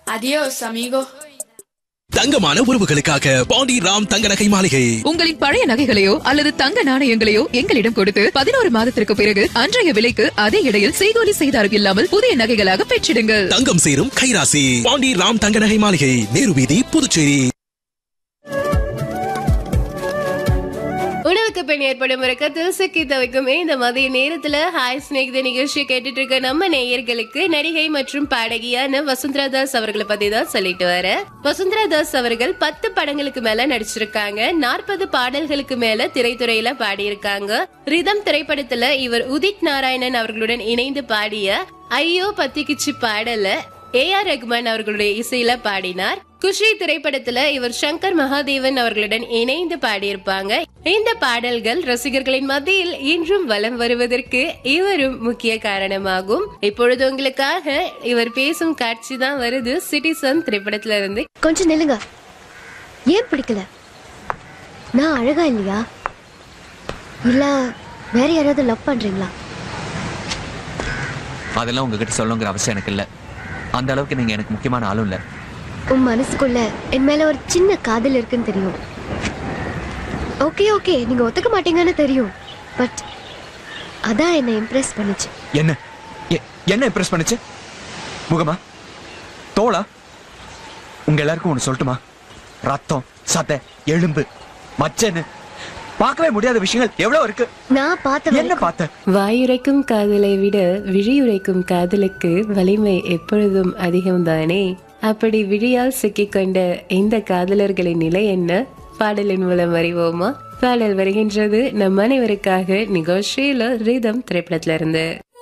Adiós, amigo. தங்கமான உறவுகளுக்காக பாண்டி ராம் தங்க நகை மாளிகை உங்களின் பழைய நகைகளையோ அல்லது தங்க நாணயங்களையோ எங்களிடம் கொடுத்து பதினோரு மாதத்திற்கு பிறகு அன்றைய விலைக்கு அதே இடையில் செய்கூலி செய்தாரம் இல்லாமல் புதிய நகைகளாக பெற்றிடுங்கள் தங்கம் சேரும் கைராசி பாண்டி ராம் தங்க நகை மாளிகை நேரு வீதி புதுச்சேரி உணவுக்கு பின் ஏற்படும் உறக்கத்தில் சிக்கி தவிக்கும் இந்த மதிய நேரத்துல ஹாய் ஸ்நேகித நிகழ்ச்சியை கேட்டுட்டு இருக்க நம்ம நேயர்களுக்கு நடிகை மற்றும் பாடகியான வசுந்தரா தாஸ் அவர்களை பத்தி தான் சொல்லிட்டு வர வசுந்தரா தாஸ் அவர்கள் பத்து படங்களுக்கு மேல நடிச்சிருக்காங்க நாற்பது பாடல்களுக்கு மேல திரைத்துறையில பாடியிருக்காங்க ரிதம் திரைப்படத்துல இவர் உதித் நாராயணன் அவர்களுடன் இணைந்து பாடிய ஐயோ பத்திக்கிச்சு பாடல ஏ ஆர் ரகுமான் அவர்களுடைய இசையில பாடினார் குஷி திரைப்படத்துல இவர் சங்கர் மகாதேவன் அவர்களுடன் இணைந்து பாடியிருப்பாங்க இந்த பாடல்கள் ரசிகர்களின் மத்தியில் இன்றும் வலம் வருவதற்கு இவரும் முக்கிய காரணமாகும் இப்பொழுது உங்களுக்காக இவர் பேசும் காட்சி தான் வருது சிட்டிசன் திரைப்படத்துல இருந்து கொஞ்சம் நில்லுங்க ஏன் பிடிக்கல நான் அழகா இல்லையா இல்ல வேற யாராவது லவ் பண்றீங்களா அதெல்லாம் உங்ககிட்ட சொல்லணுங்கிற அவசியம் எனக்கு இல்ல அந்த அளவுக்கு நீங்க எனக்கு முக்கியமான ஆளும் இல்ல உன் மனசுக்குள்ள என் மேல ஒரு சின்ன காதல் இருக்குன்னு தெரியும் ஓகே ஓகே நீங்க ஒத்துக்க மாட்டீங்கன்னு தெரியும் பட் அதான் என்னை இம்ப்ரெஸ் பண்ணுச்சு என்ன எ- என்ன இம்ப்ரெஸ் பண்ணுச்சு முகமா தோளா உங்க எல்லாருக்கும் ஒண்ணு சொல்லட்டுமா ரத்தம் சதை எலும்பு மச்சன்னு பார்க்கவே முடியாத விஷயங்கள் எவ்வளவு இருக்கு நான் பார்த்த என்ன வரைக்கும் பார்த்த வாயுரைக்கும் காதலை விட விழியுரைக்கும் காதலுக்கு வலிமை எப்பொழுதும் அதிகம்தானே அப்படி விழியால் சிக்கிக்கொண்ட இந்த காதலர்களின் நிலை என்ன பாடலின் மூலம் அறிவோமா பாடல் வருகின்றது நம் அனைவருக்காக நிகழ்ச்சியில ரிதம் திரைப்படத்துல இருந்து